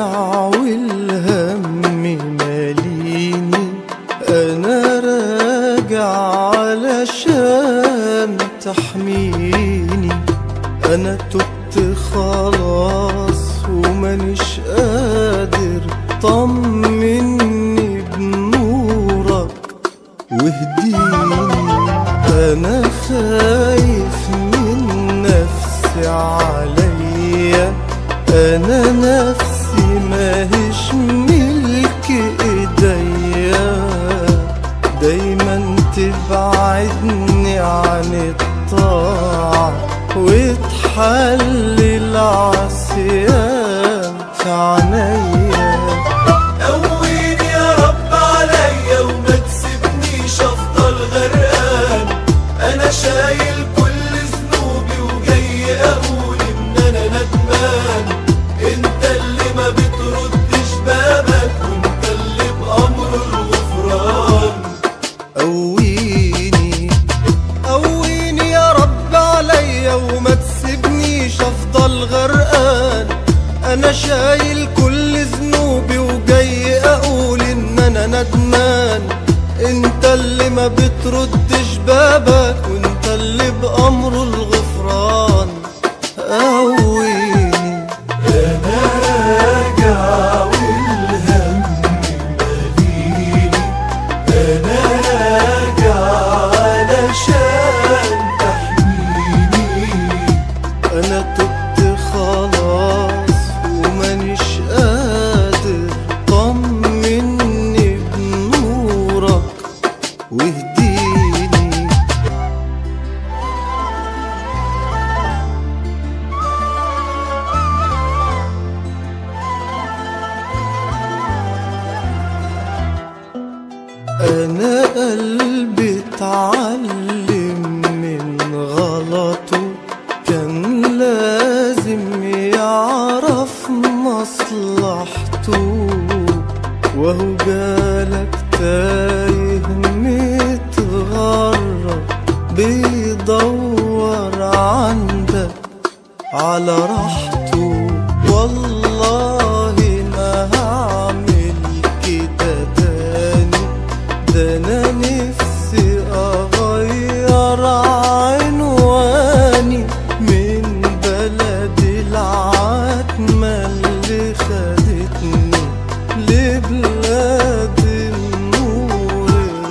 راجع والهم ماليني انا راجع علشان تحميني انا تبت خلاص ومانيش قادر طمني بنورك واهديني انا خايف من نفسي عليا انا نفسي ماهيش ملك ايديا دايما تبعدني عن الطاعة وتحلل عصيان في عينيا قويني يا رب عليا وما تسيبنيش افضل غرقان انا شايل كل ذنوبي وجاي اقول ان انا ندمان انت اللي ما بتردش بابك وانت اللي بامر الغفران قويني قويني يا رب عليا وما تسيبنيش افضل غرقان انا شايل كل ذنوبي وجاي اقول ان انا ندمان انت اللي ما بتردش بابك وانت اللي بامر الغفران قويني انا راجع والهم ماليني انا راجع علشان تحميني انا تبت خلاص ومانيش قادر طمني بنورك واهديني انا قلبي اتعلم من غلطه كان لازم يعرف مصلحته وهو جالك تايه متغرب بيدور عندك على راحته والله ما هعمل كده تاني ده انا نفسي اغير عنواني من بلد العتمة اللي خدتني لبلاد النور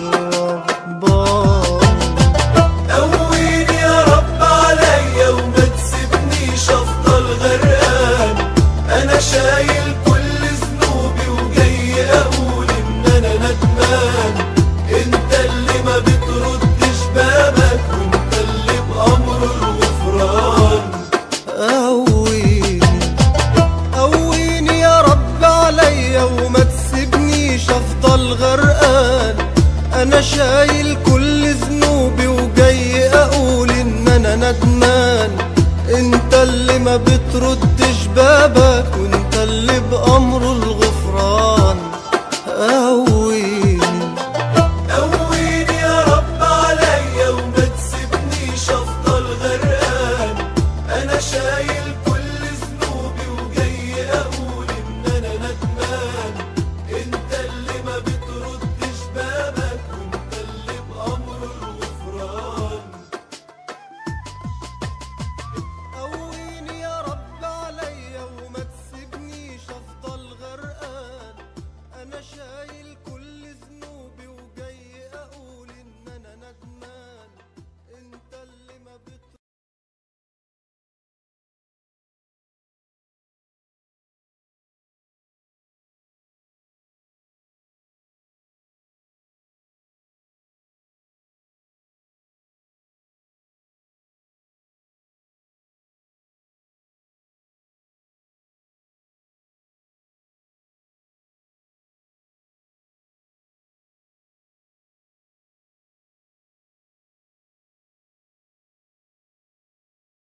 الرهباني قويني يا رب عليا وما تسيبنيش افضل غرقان انا شايل كل ذنوبي وجاي اقول ان انا ندمان انت اللي ما بتردش بابك وانت اللي بامر الغفران قويني قويني يا رب عليا وما تسيبنيش افضل غرقان انا شايل كل ذنوبي وجاي اقول ان انا ندمان انت اللي ما بتردش بابك وانت